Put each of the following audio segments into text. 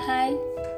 hi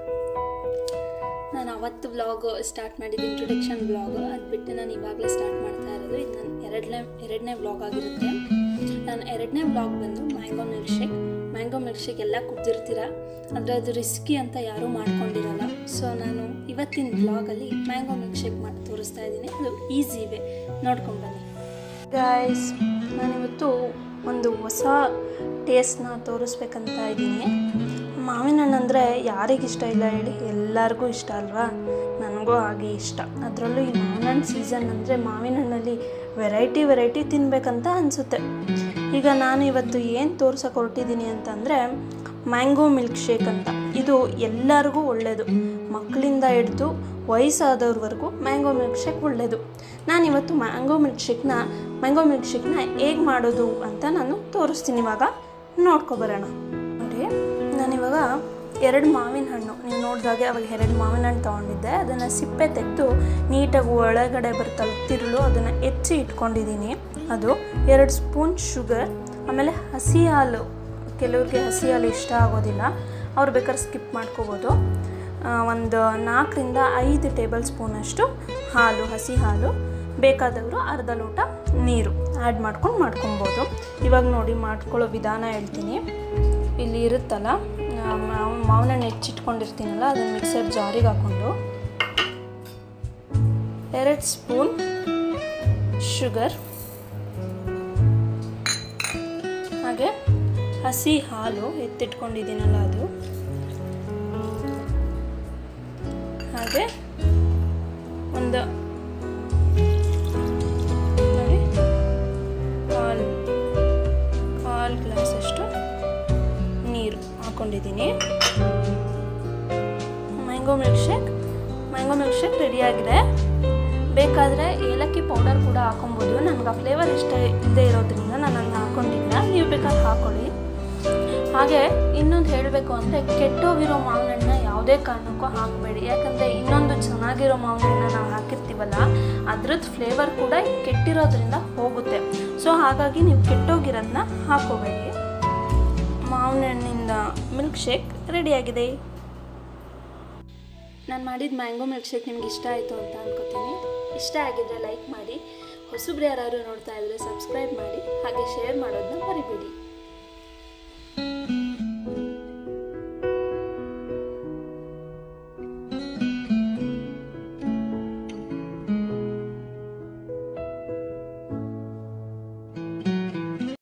ನಾನು ಅವತ್ತು vlog start ಮಾಡಿದ್ದು ಇಂಟ್ರೊಡಕ್ಷನ್ ವ್ಲಾಗ್ ಅದು ಬಿಟ್ಟು ನಾನು ಇವಾಗಲೇ ಸ್ಟಾರ್ಟ್ ಮಾಡ್ತಾ ಇರೋದು ಇದು ನನ್ನ ಎರಡನೇ ಎರಡನೇ ವ್ಲಾಗ್ ಆಗಿರುತ್ತೆ ನಾನು ಎರಡನೇ ವ್ಲಾಗ್ ಬಂದು mango milkshake mango milkshake ಎಲ್ಲ ಕುಡ್ದಿರ್ತೀರ ಆದರೆ ಅದು ರಿಸ್ಕಿ ಅಂತ ಯಾರೂ ಮಾಡ್ಕೊಂಡಿರಲ್ಲ ಸೊ ನಾನು ಇವತ್ತಿನ ವ್ಲಾಗಲ್ಲಿ ಮ್ಯಾಂಗೋ ಮಿಲ್ಕ್ ಶೇಕ್ ಮಾಡಿ ತೋರಿಸ್ತಾ ಇದ್ದೀನಿ ಅದು ಈಸಿ ವೇ ನೋಡ್ಕೊಂಡು ಬನ್ನಿ ಗಾಯ್ಸ್ ನಾನಿವತ್ತು ಒಂದು ಹೊಸ ಟೇಸ್ಟ್ನ ತೋರಿಸ್ಬೇಕಂತ ಇದ್ದೀನಿ ಮಾವಿನ ಹಣ್ಣು ಅಂದರೆ ಯಾರಿಗಿಷ್ಟ ಇಲ್ಲ ಹೇಳಿ ಎಲ್ಲರಿಗೂ ಇಷ್ಟ ಅಲ್ವಾ ನನಗೂ ಹಾಗೆ ಇಷ್ಟ ಅದರಲ್ಲೂ ಈ ಮಾವಿನ ಹಣ್ಣು ಸೀಸನ್ ಅಂದರೆ ಮಾವಿನ ಹಣ್ಣಲ್ಲಿ ವೆರೈಟಿ ವೆರೈಟಿ ತಿನ್ನಬೇಕಂತ ಅನಿಸುತ್ತೆ ಈಗ ನಾನು ಇವತ್ತು ಏನು ತೋರ್ಸಕ್ಕೆ ಹೊರಟಿದ್ದೀನಿ ಅಂತಂದರೆ ಮ್ಯಾಂಗೋ ಮಿಲ್ಕ್ ಶೇಕ್ ಅಂತ ಇದು ಎಲ್ಲರಿಗೂ ಒಳ್ಳೆಯದು ಮಕ್ಕಳಿಂದ ಹಿಡಿದು ವಯಸ್ಸಾದವ್ರವರೆಗೂ ಮ್ಯಾಂಗೋ ಮಿಲ್ಕ್ ಶೇಕ್ ಒಳ್ಳೆಯದು ನಾನಿವತ್ತು ಮ್ಯಾಂಗೋ ಮಿಲ್ಕ್ ಶೇಕ್ನ ಮ್ಯಾಂಗೋ ಮಿಲ್ಕ್ ಶೇಕ್ನ ಹೇಗೆ ಮಾಡೋದು ಅಂತ ನಾನು ತೋರಿಸ್ತೀನಿ ಇವಾಗ ನೋಡ್ಕೊಬರೋಣ ನೋಡಿ ನಾನಿವಾಗ ಎರಡು ಮಾವಿನ ಹಣ್ಣು ನೀವು ನೋಡಿದಾಗೆ ಅವಾಗ ಎರಡು ಮಾವಿನ ಹಣ್ಣು ತೊಗೊಂಡಿದ್ದೆ ಅದನ್ನು ಸಿಪ್ಪೆ ತೆಗೆದು ನೀಟಾಗಿ ಒಳಗಡೆ ಬರ್ತಲ್ಲ ತಿರುಳು ಅದನ್ನು ಹೆಚ್ಚಿ ಇಟ್ಕೊಂಡಿದ್ದೀನಿ ಅದು ಎರಡು ಸ್ಪೂನ್ ಶುಗರ್ ಆಮೇಲೆ ಹಸಿ ಹಾಲು ಕೆಲವ್ರಿಗೆ ಹಸಿ ಹಾಲು ಇಷ್ಟ ಆಗೋದಿಲ್ಲ ಅವ್ರು ಬೇಕಾದ್ರೆ ಸ್ಕಿಪ್ ಮಾಡ್ಕೋಬೋದು ಒಂದು ನಾಲ್ಕರಿಂದ ಐದು ಟೇಬಲ್ ಸ್ಪೂನಷ್ಟು ಹಾಲು ಹಸಿ ಹಾಲು ಬೇಕಾದವರು ಅರ್ಧ ಲೋಟ ನೀರು ಆ್ಯಡ್ ಮಾಡ್ಕೊಂಡು ಮಾಡ್ಕೊಬೋದು ಇವಾಗ ನೋಡಿ ಮಾಡ್ಕೊಳ್ಳೋ ವಿಧಾನ ಹೇಳ್ತೀನಿ ಇಲ್ಲಿ ಇರುತ್ತಲ್ಲ ಮಾವು ಮಾವಿನ ಹಣ್ಣು ಹೆಚ್ಚಿಟ್ಕೊಂಡಿರ್ತೀನಲ್ಲ ಅದನ್ನು ಮಿಕ್ಸರ್ ಜಾರಿಗೆ ಹಾಕ್ಕೊಂಡು ಎರಡು ಸ್ಪೂನ್ ಶುಗರ್ ಹಾಗೆ ಹಸಿ ಹಾಲು ಎತ್ತಿಟ್ಕೊಂಡಿದ್ದೀನಲ್ಲ ಅದು ಹಾಗೆ ಒಂದು ನೋಡಿ ಕಾಲು ಕಾಲು ಗ್ಲಾಸಷ್ಟು ನೀರು ಹಾಕ್ಕೊಂಡಿದ್ದೀನಿ mango milkshake mango milkshake ರೆಡಿಯಾಗಿದೆ ಬೇಕಾದರೆ ಏಲಕ್ಕಿ ಪೌಡರ್ ಕೂಡ ಹಾಕೊಬೋದು ನನಗೆ ಆ ಫ್ಲೇವರ್ ಇಷ್ಟ ಇಲ್ಲದೆ ಇರೋದ್ರಿಂದ ನಾನು ಅದನ್ನ ಹಾಕ್ಕೊಂಡಿಲ್ಲ ನೀವು ಬೇಕಾದ್ರೆ ಹಾಕ್ಕೊಳ್ಳಿ ಹಾಗೆ ಇನ್ನೊಂದು ಹೇಳಬೇಕು ಅಂದರೆ ಕೆಟ್ಟೋಗಿರೋ ಮಾವಿನ ಹಣ್ಣನ್ನ ಯಾವುದೇ ಕಾರಣಕ್ಕೂ ಹಾಕಬೇಡಿ ಯಾಕಂದರೆ ಇನ್ನೊಂದು ಚೆನ್ನಾಗಿರೋ ಮಾವಿನ ಹಣ್ಣನ್ನ ನಾವು ಹಾಕಿರ್ತೀವಲ್ಲ ಅದ್ರದ್ದು ಫ್ಲೇವರ್ ಕೂಡ ಕೆಟ್ಟಿರೋದ್ರಿಂದ ಹೋಗುತ್ತೆ ಸೊ ಹಾಗಾಗಿ ನೀವು ಕೆಟ್ಟೋಗಿರೋದನ್ನ ಹಾಕೋಬೇಡಿ ಮಾವಿನ ಹಣ್ಣಿಂದ ಮಿಲ್ಕ್ ಶೇಕ್ ರೆಡಿಯಾಗಿದೆ ನಾನು ಮಾಡಿದ ಮ್ಯಾಂಗೋ ಮಿಲ್ಕ್ ಶೇಕ್ ನಿಮ್ಗೆ ಇಷ್ಟ ಆಯಿತು ಅಂತ ಅನ್ಕೋತೀನಿ ಇಷ್ಟ ಆಗಿದ್ರೆ ಲೈಕ್ ಮಾಡಿ ಹೊಸಬ್ರು ಯಾರು ನೋಡ್ತಾ ಇದ್ದರೆ ಸಬ್ಸ್ಕ್ರೈಬ್ ಮಾಡಿ ಹಾಗೆ ಶೇರ್ ಮಾಡೋದನ್ನ ಮರಿಬೇಡಿ